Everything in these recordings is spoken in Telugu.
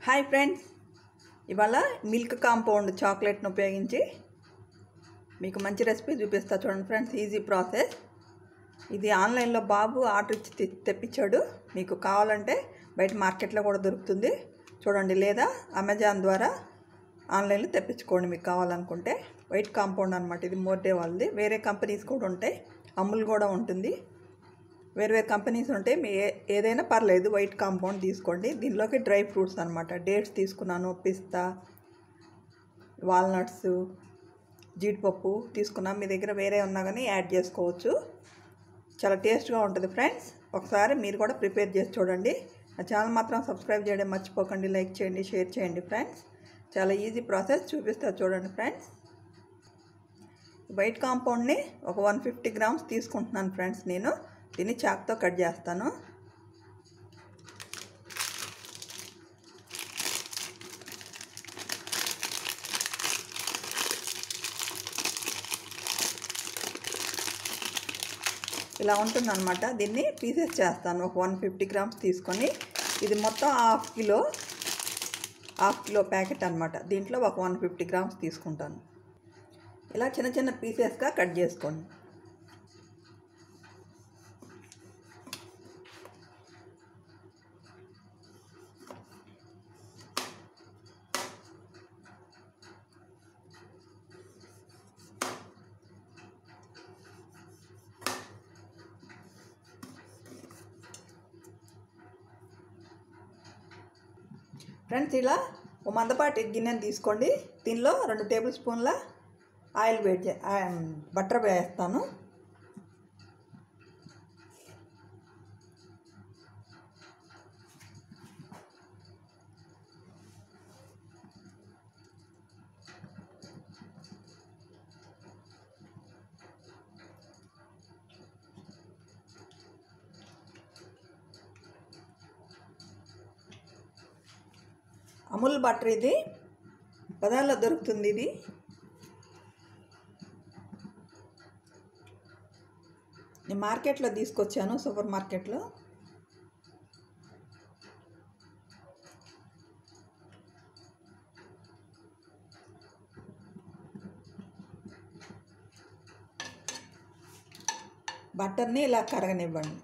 హాయ్ ఫ్రెండ్స్ ఇవాళ మిల్క్ కాంపౌండ్ చాక్లెట్ను ఉపయోగించి మీకు మంచి రెసిపీ చూపిస్తా చూడండి ఫ్రెండ్స్ ఈజీ ప్రాసెస్ ఇది ఆన్లైన్లో బాబు ఆర్డర్ ఇచ్చి తె- తెప్పించాడు మీకు కావాలంటే బయట మార్కెట్లో కూడా దొరుకుతుంది చూడండి లేదా అమెజాన్ ద్వారా ఆన్లైన్లో తెప్పించుకోండి మీకు కావాలనుకుంటే వైట్ కాంపౌండ్ అనమాట ఇది మోర్డే వాళ్ళది వేరే కంపెనీస్ కూడా ఉంటాయి అమూల్ కూడా ఉంటుంది వేరు వేరు కంపెనీస్ ఉంటాయి మీ ఏ- ఏదైనా పర్లేదు వైట్ కాంపౌండ్ తీసుకోండి దీనిలోకి డ్రై ఫ్రూట్స్ అనమాట డేట్స్ తీసుకున్నాను పిస్తా వాల్నట్స్ జీడిపప్పు తీసుకున్నాను మీ దగ్గర వేరే ఉన్నా కానీ యాడ్ చేసుకోవచ్చు చాలా టేస్ట్గా ఉంటుంది ఫ్రెండ్స్ ఒకసారి మీరు కూడా ప్రిపేర్ చేసి చూడండి నా ఛానల్ మాత్రం సబ్స్క్రైబ్ చేయడం మర్చిపోకండి లైక్ చేయండి షేర్ చేయండి ఫ్రెండ్స్ చాలా ఈజీ ప్రాసెస్ చూపిస్తా చూడండి ఫ్రెండ్స్ వైట్ కాంపౌండ్ని ఒక వన్ ఫిఫ్టీ గ్రామ్స్ తీసుకుంటున్నాను ఫ్రెండ్స్ నేను దీన్ని చాక్తో కట్ చేస్తాను ఇలా ఉంటుందన్నమాట దీన్ని పీసెస్ చేస్తాను ఒక వన్ ఫిఫ్టీ గ్రామ్స్ తీసుకొని ఇది మొత్తం half kilo half kilo packet అనమాట దీంట్లో ఒక వన్ ఫిఫ్టీ గ్రామ్స్ తీసుకుంటాను ఇలా చిన్న చిన్న పీసెస్గా కట్ చేసుకోండి ఫ్రెండ్స్ ఇలా ఓ మందపాటి గిన్నెని తీసుకోండి దీనిలో రెండు టేబుల్ స్పూన్ల ఆయిల్ వేడి చే- ఆ, బటర్ వేస్తాను అమూల్ బటర్ ఇది బజార్లో దొరుకుతుంది ఇది నేను మార్కెట్లో తీసుకొచ్చాను సూపర్ మార్కెట్లో బటర్ని ఇలా కరగనివ్వండి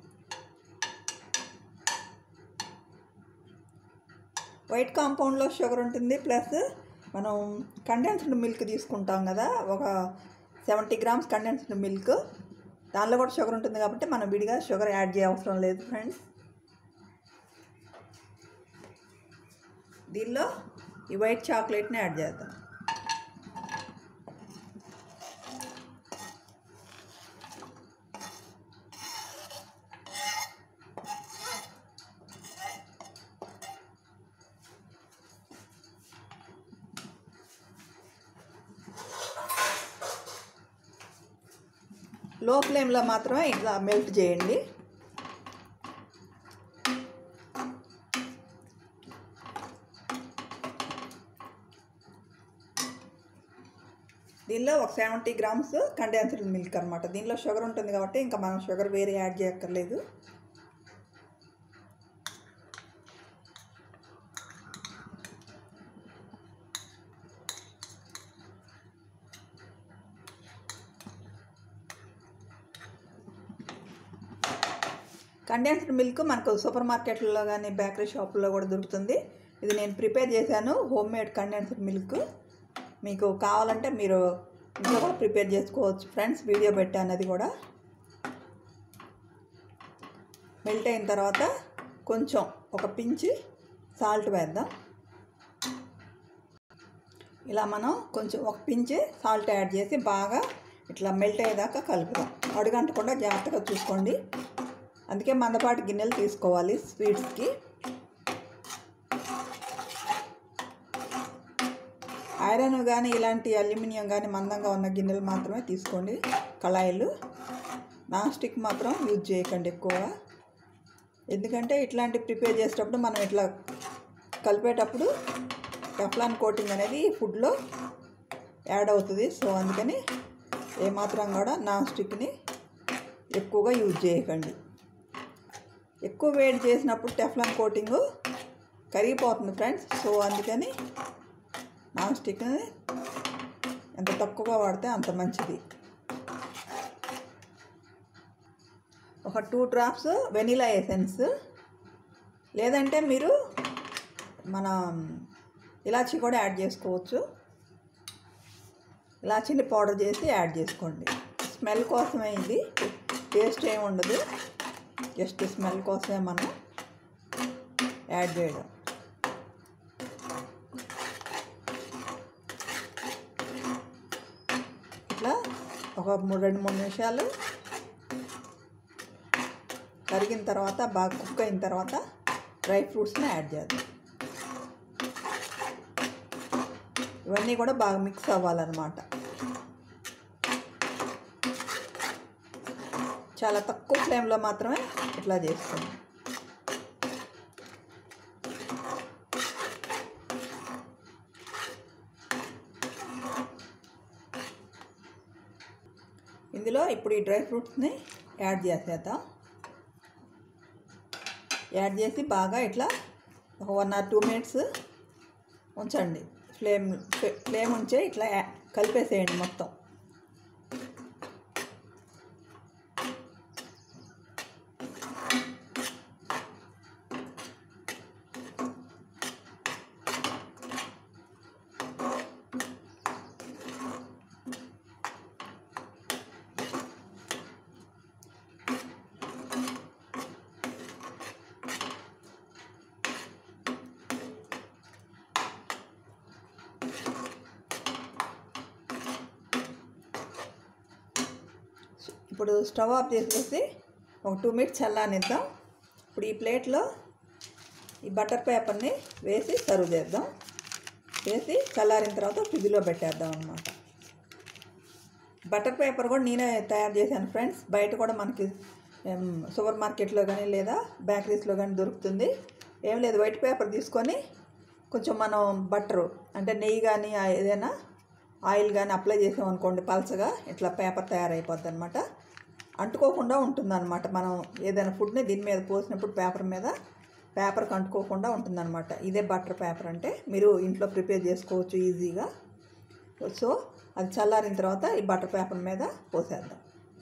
వైట్ కాంపౌండ్లో షుగర్ ఉంటుంది ప్లస్ మనం కండెన్స్డ్ మిల్క్ తీసుకుంటాం కదా ఒక సెవెంటీ గ్రామ్స్ కండెన్స్డ్ మిల్క్ దానిలో కూడా షుగర్ ఉంటుంది కాబట్టి మనం విడిగా షుగర్ యాడ్ చేయవసరం లేదు ఫ్రెండ్స్ దీనిలో ఈ వైట్ చాక్లెట్ని యాడ్ చేద్దాం లో ఫ్లేమ్లో మాత్రమే ఇట్లా మెల్ట్ చేయండి దీనిలో ఒక సెవెంటీ గ్రామ్స్ కండెన్స్డ్ మిల్క్ అనమాట దీనిలో షుగర్ ఉంటుంది కాబట్టి ఇంకా మనం షుగర్ వేరే యాడ్ చేయక్కర్లేదు కండెన్స్డ్ మిల్క్ మనకు సూపర్ మార్కెట్లో కానీ బేకరీ షాపుల్లో కూడా దొరుకుతుంది ఇది నేను ప్రిపేర్ చేశాను హోమ్ మేడ్ కండెన్స్డ్ మిల్క్ మీకు కావాలంటే మీరు ఇంట్లో కూడా ప్రిపేర్ చేసుకోవచ్చు ఫ్రెండ్స్ వీడియో పెట్టాను అది కూడా మెల్ట్ అయిన తర్వాత కొంచెం ఒక పించి సాల్ట్ వేద్దాం ఇలా మనం కొంచెం ఒక పించి సాల్ట్ యాడ్ చేసి బాగా ఇట్లా మెల్ట్ అయ్యేదాకా కలుపుదాం అడుగంటకుండా జాగ్రత్తగా చూసుకోండి అందుకే మందపాటి గిన్నెలు తీసుకోవాలి స్వీట్స్కి ఐరన్ కానీ ఇలాంటి అల్యూమినియం కానీ మందంగా ఉన్న గిన్నెలు మాత్రమే తీసుకోండి కళాయిలు నాన్ స్టిక్ మాత్రం యూజ్ చేయకండి ఎక్కువగా ఎందుకంటే ఇట్లాంటి ప్రిపేర్ చేసేటప్పుడు మనం ఇట్లా కలిపేటప్పుడు టెఫ్లాన్ కోటింగ్ అనేది ఫుడ్లో యాడ్ అవుతుంది సో అందుకని ఏమాత్రం కూడా నాన్ స్టిక్ని ఎక్కువగా యూజ్ చేయకండి ఎక్కువ వేడి చేసినప్పుడు టెఫ్లాన్ కోటింగ్ కరిగిపోతుంది ఫ్రెండ్స్ సో అందుకని నాన్ స్టిక్ని ఎంత తక్కువగా వాడితే అంత మంచిది ఒక టూ డ్రాప్స్ వెనిలా ఎసెన్స్ లేదంటే మీరు మన ఇలాచీ కూడా యాడ్ చేసుకోవచ్చు ఇలాచీని పౌడర్ చేసి యాడ్ చేసుకోండి స్మెల్ కోసమే ఇది టేస్ట్ ఏమి ఉండదు జస్ట్ స్మెల్ కోసమే మనం యాడ్ చేయడం ఇట్లా ఒక మూడు రెండు మూడు నిమిషాలు కరిగిన తర్వాత బాగా కుక్ అయిన తర్వాత డ్రై ఫ్రూట్స్ని యాడ్ చేద్దాం ఇవన్నీ కూడా బాగా మిక్స్ అవ్వాలన్నమాట చాలా తక్కువ ఫ్లేమ్లో మాత్రమే ఇట్లా చేస్తాం ఇందులో ఇప్పుడు ఈ డ్రై ఫ్రూట్స్ని యాడ్ చేసేద్దాం యాడ్ చేసి బాగా ఇట్లా ఒక వన్ ఆర్ టూ మినిట్స్ ఉంచండి ఫ్లేమ్ ఫ్లేమ్ ఉంచే ఇట్లా యా- కలిపేసేయండి మొత్తం ఇప్పుడు స్టవ్ ఆఫ్ చేసేసి ఒక టూ మినిట్స్ చల్లానిద్దాం ఇప్పుడు ఈ ప్లేట్లో ఈ బటర్ పేపర్ని వేసి సర్వ్ చేద్దాం వేసి చల్లారిన తర్వాత ఫ్రిడ్జ్లో పెట్టేద్దాం అనమాట బటర్ పేపర్ కూడా నేనే తయారు చేశాను ఫ్రెండ్స్ బయట కూడా మనకి ఏం, సూపర్ మార్కెట్లో కానీ లేదా బేకరీస్లో కానీ దొరుకుతుంది ఏం లేదు వైట్ పేపర్ తీసుకొని కొంచెం మనం బట్టరు అంటే నెయ్యి కానీ ఆ ఏదైనా ఆయిల్ కానీ అప్లై చేసామనుకోండి పల్చగా ఇట్లా పేపర్ తయారైపోద్ది అనమాట అంటుకోకుండా ఉంటుందన్నమాట మనం ఏదైనా ఫుడ్ని దీని మీద పోసినప్పుడు పేపర్ మీద పేపర్కి అంటుకోకుండా ఉంటుందన్నమాట ఇదే బటర్ పేపర్ అంటే మీరు ఇంట్లో ప్రిపేర్ చేసుకోవచ్చు ఈజీగా సో అది చల్లారిన తర్వాత ఈ బటర్ పేపర్ మీద పోసేద్దాం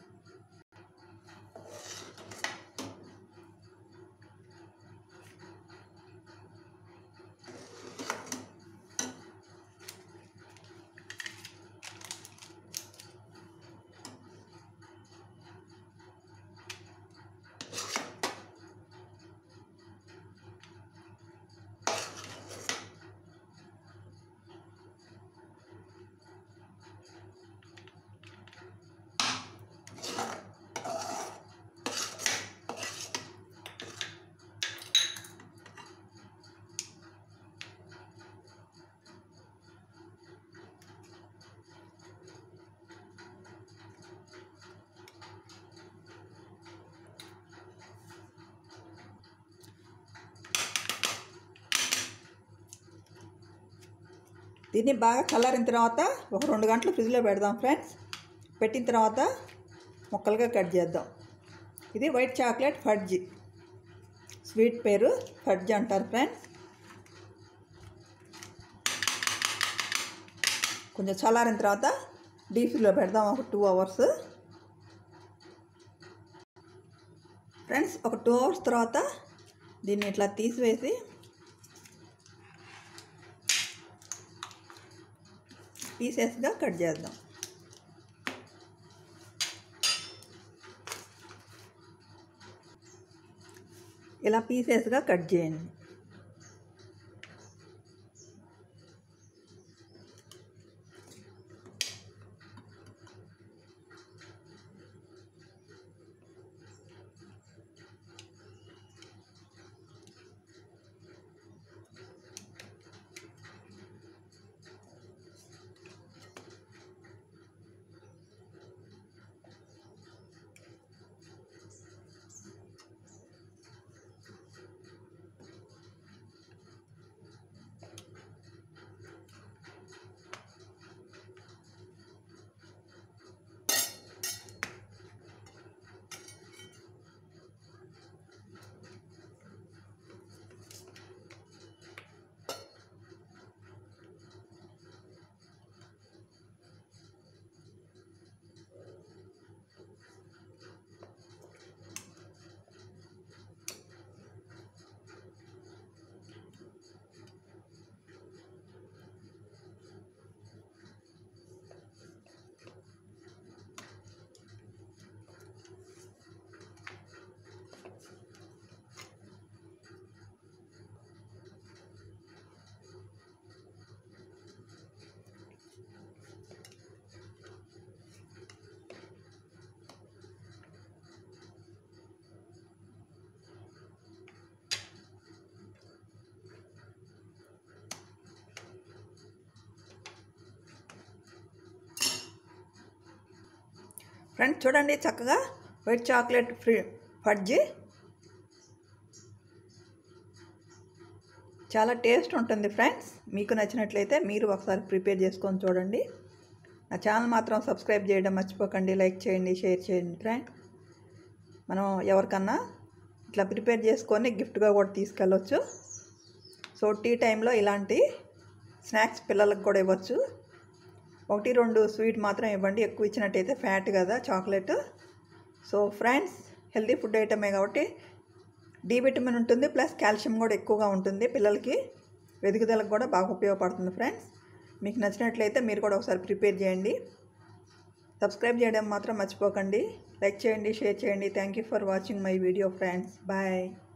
దీన్ని బాగా చల్లారిన తర్వాత ఒక రెండు గంటలు ఫ్రిడ్జ్లో పెడదాం ఫ్రెండ్స్ పెట్టిన తర్వాత ముక్కలుగా కట్ చేద్దాం ఇది వైట్ చాక్లెట్ ఫడ్జ్ స్వీట్ పేరు ఫడ్జ్ అంటారు ఫ్రెండ్స్ కొంచెం చల్లారిన తర్వాత డీప్ ఫ్రిడ్జ్లో పెడదాం ఒక టూ అవర్స్ ఫ్రెండ్స్ ఒక టూ అవర్స్ తర్వాత దీన్ని ఇట్లా తీసివేసి పీసెస్గా కట్ చేద్దాం ఇలా పీసెస్గా కట్ చేయండి ఫ్రెండ్స్ చూడండి చక్కగా వైట్ చాక్లెట్ ఫ్రీ ఫడ్జీ చాలా టేస్ట్ ఉంటుంది ఫ్రెండ్స్ మీకు నచ్చినట్లయితే మీరు ఒకసారి ప్రిపేర్ చేసుకొని చూడండి నా ఛానల్ మాత్రం సబ్స్క్రైబ్ చేయడం మర్చిపోకండి లైక్ చేయండి షేర్ చేయండి ఫ్రెండ్ మనం ఎవరికన్నా ఇట్లా ప్రిపేర్ చేసుకొని గిఫ్ట్గా కూడా తీసుకెళ్ళొచ్చు సో టీ టైంలో ఇలాంటి స్నాక్స్ పిల్లలకు కూడా ఇవ్వచ్చు ఒకటి రెండు స్వీట్ మాత్రం ఇవ్వండి ఎక్కువ ఇచ్చినట్టయితే ఫ్యాట్ కదా chocolate so friends healthy food ఐటమే కాబట్టి డి విటమిన్ ఉంటుంది ప్లస్ కాల్షియం కూడా ఎక్కువగా ఉంటుంది పిల్లలకి వెదుగుదలకు కూడా బాగా ఉపయోగపడుతుంది ఫ్రెండ్స్ మీకు నచ్చినట్లయితే మీరు కూడా ఒకసారి ప్రిపేర్ చేయండి సబ్స్క్రైబ్ చేయడం మాత్రం మర్చిపోకండి లైక్ చేయండి షేర్ చేయండి thank you for watching my video friends bye